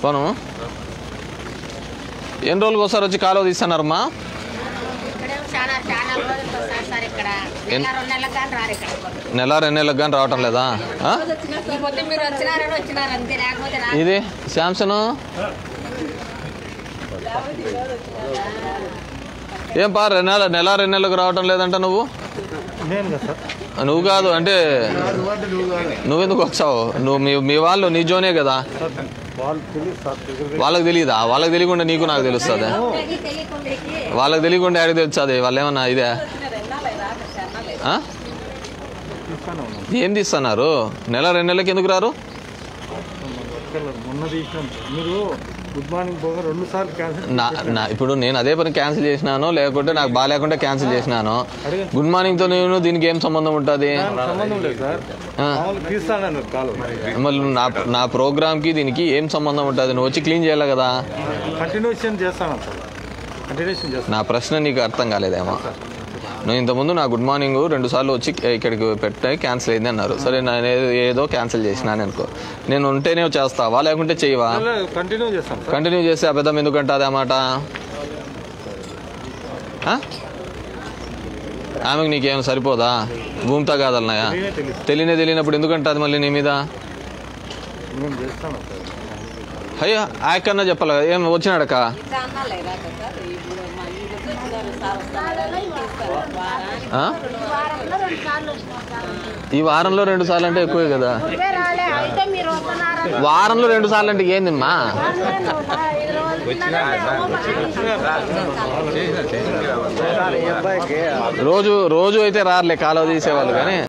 పోను ఎన్ని రోజులకు ఒకసారి వచ్చి కాలువ తీస్తున్నారమ్మా ఇక్కడే చాలా చాలా రోజులకి వస్తారు సార్ ఇక్కడ నెల రెండు నెలలకు కానీ రారు ఇక్కడ నెల రెండు నెలలకు కానీ రావటం లేదా ఆ? ఈ పొద్దు మీరు వచ్చినారని వచ్చినారు అంతే లేకపోతే రా ఇది శాంసంగ్ ఏం పా రెండు నెల నెల రెండు నెలలకు రావటం లేదంట నువ్వు నేను కదా సార్ నువ్వు కాదు అంటే నువ్వెందుకు వచ్చావు నువ్వు మీ మీ వాళ్ళు నీ జోనే కదా సార్ వాళ్ళు తెలియదు సార్ దగ్గర వాళ్ళకి తెలియదా వాళ్ళకి తెలియకుండా నీకు నాకు తెలుస్తుంది తెలియకుండా వాళ్ళకి తెలియకుండా ఎక్కడికి తెలుస్తుంది వాళ్ళు ఏమన్నా ఇదే ఆ? తీస్తానే ఉన్నాం ఏం తీస్తున్నారు నెల రెండు నెలలకి ఎందుకు రారు ఇక్కడ మొన్న తీసినాం మీరు గుడ్ మార్నింగ్ పోగా రెండు సార్లు క్యాన్సిల్ నా నా ఇప్పుడు నేను అదే పని క్యాన్సిల్ చేసినాను లేకుంటే నాకు బాగాలేకుండా క్యాన్సిల్ చేసినాను గుడ్ మార్నింగ్తో నేను దీనికి ఏం సంబంధం ఉంటుంది దానికి సంబంధం లేదు సార్ ఆ. మామూలు తీస్తానన్నారు కాలు మళ్ళీ నా నా ప్రోగ్రామ్కి దీనికి ఏం సంబంధం ఉంటుంది నువ్వు వచ్చి క్లీన్ చేయాలి కదా కంటిన్యూషన్ చేస్తాను సార్ కంటిన్యూషన్ చేస్తాను నా ప్రశ్న నీకు అర్థం కాలేదేమో నువ్వు ఇంతకుముందు నా గుడ్ మార్నింగ్ రెండు సార్లు వచ్చి ఇక్కడికి పెట్టే క్యాన్సిల్ అయింది అన్నారు సరే నేను ఏదో- ఏదో క్యాన్సిల్ చేసినాను అనుకో నేను ఉంటేనే చేస్తావా లేకుంటే చేయవా కంటిన్యూ చేస్తాం సార్ కంటిన్యూ చేస్తే అబద్ధం ఎందుకంటే అదే మాట ఆ? ఆమెకు నీకేం సరిపోదా భూమితో కాదన్నాయా తెలియనే తెలియదు తెలియనే తెలియనప్పుడు ఎందుకంటే మళ్ళీ నీ మీద మేము చేస్తాను సార్ అయ్యో ఆయకన్నా చెప్పాలి కదా ఏం వచ్చినాడక ఆ? వారంలో రెండు సార్లు వచ్చినారు ఈ వారంలో రెండు సార్లు అంటే ఎక్కువే కదా ఇవే రాలే అయితే మీరు వస్తున్నారని వారంలో రెండు సార్లు అంటే ఏందిమ్మా ఐదు రోజులు రోజు రోజు అయితే రారులే కాలువ తీసేవాళ్ళు కానీ